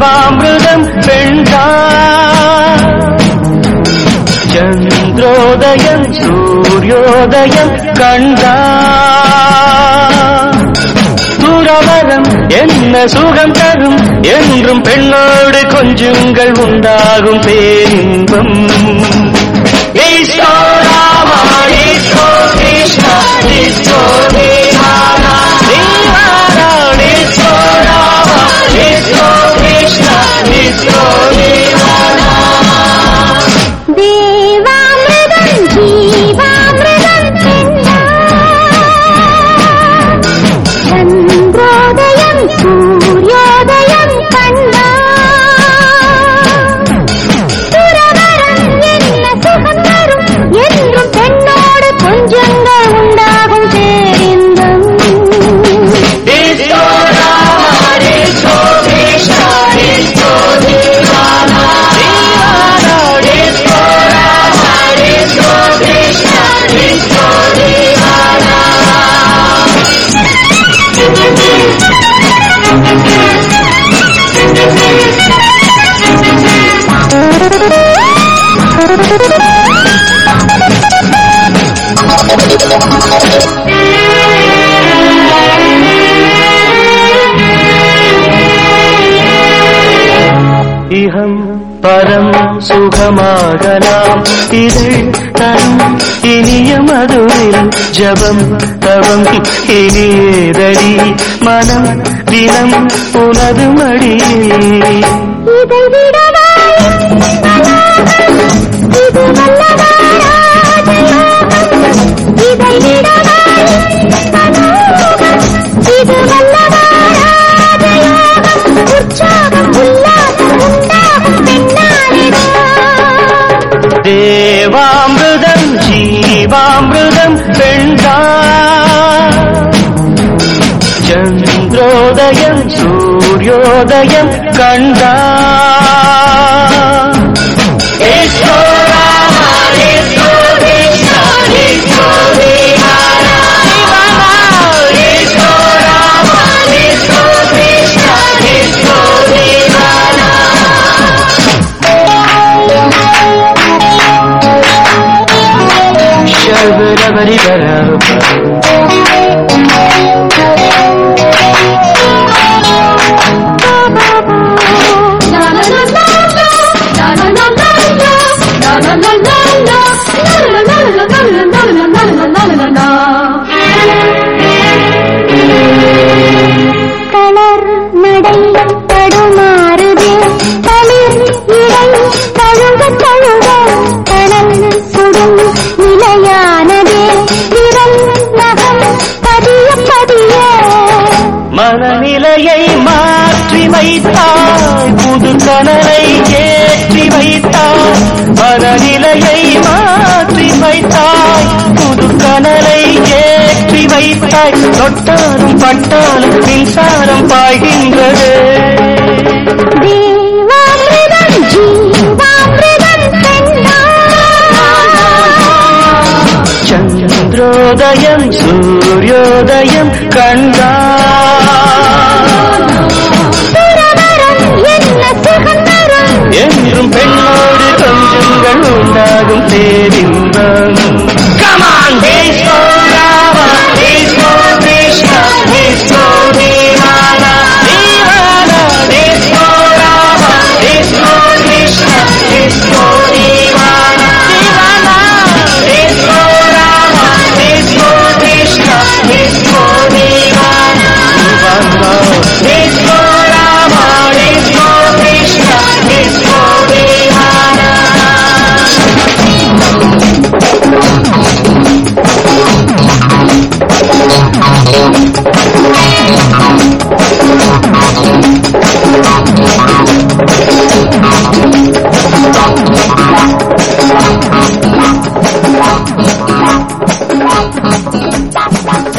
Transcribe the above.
தேவாமிருதம் பெண்தான் சந்திரோதயம் சூரியோதயம் கண்டா துறவரம் என்ன சுகம் தரும் என்றும் பெண்ணோடு கொஞ்சுங்கள் உண்டாகும் பேரின்பம் ஈஸ்வோ ராமா ஈஸ்வோ கிருஷ்ணா ஈஸ்வோ தேவானா தேவானா ஈஸ்வோ ராமா ஈஸ்வோ கிருஷ்ணா ஈஸ்வோ தேவானா தேவாமிருதம் ஜீவாமிருதம் சந்திரோதயம் சூரியோதயம் கண்டா துறவரம் என்ன சுகம் தரும் என்றும் பெண்ணோடு கொஞ்சங்கள் உண்டாகும் பேரின்பம் ஈஸ்வோ ராமா ஈஸ்வோ கிருஷ்ணா ஈஸ்வோ தேவானா தேவானா ஈஸ்வோ ராமா ஈஸ்வோ கிருஷ்ணா ஈஸ்வோ தேவானா இகம் பரம் சுகமாகலாம் இதழ் தரும் இனிய மதுரில் ஜபம் தவம் இனியேதடி மனம் தினம் உனது மடியில் இதை விடவா இது வல்லவா ராஜயோகம் இதை விடவா இது வல்லவா ராஜயோகம் உற்சாகம் உல்லாசம் உண்டாகும் பெண்ணாலிதான் தேவாமிருதம் ஜீவாமிருதம் பெண்தா சந்திரோதயம் சூரியோதயம் கண்டா ஈஸ்வோ ராமா, ஈஸ்வோ கிருஷ்ணா, ஈஸ்வோ தேவானா, தேவானா. ஈஸ்வோ ராமா, ஈஸ்வோ கிருஷ்ணா, ஈஸ்வோ தேவானா. Shabba-dabba-dee-ba-da-ba. தளர் நடை தடுமாறுதே தளிர் இடை தழுக தழுக தணல் சுடும் நிலையானதே விரல் நகம் பதிய பதிய மனநிலையை மாற்றி வைத்தாய் புது கனலை ஏற்றி வைத்தாய் மனநிலையை மாற்றி வைத்தாய் புது கனலை ஏற்றி வைத்தாய் தொட்டாலும் பட்டாலும் மின்சாரம் பாய்கின்றது தேவாமிருதம் ஜீவாமிருதம் பெண்ணா சந்திரோதயம் சூரியோதயம் கண்டா துறவரம் என்ன சுகம் தரும் என்றும் பெண்ணோடு கொஞ்சங்கள் உண்டாகும் பேரின்பம் கமான் தேசோ ராமா தேசோ கிருஷ்ணா தேசோ தேவானா தேவானா தேசோ ராமா தேசோ கிருஷ்ணா தேசோ தேவானா தேவானா தேசோ ராமா தேசோ கிருஷ்ணா தேசோ தேவானா தேவானா தேசோ ராமா தேசோ கிருஷ்ணா தேசோ தேவானா Thank you.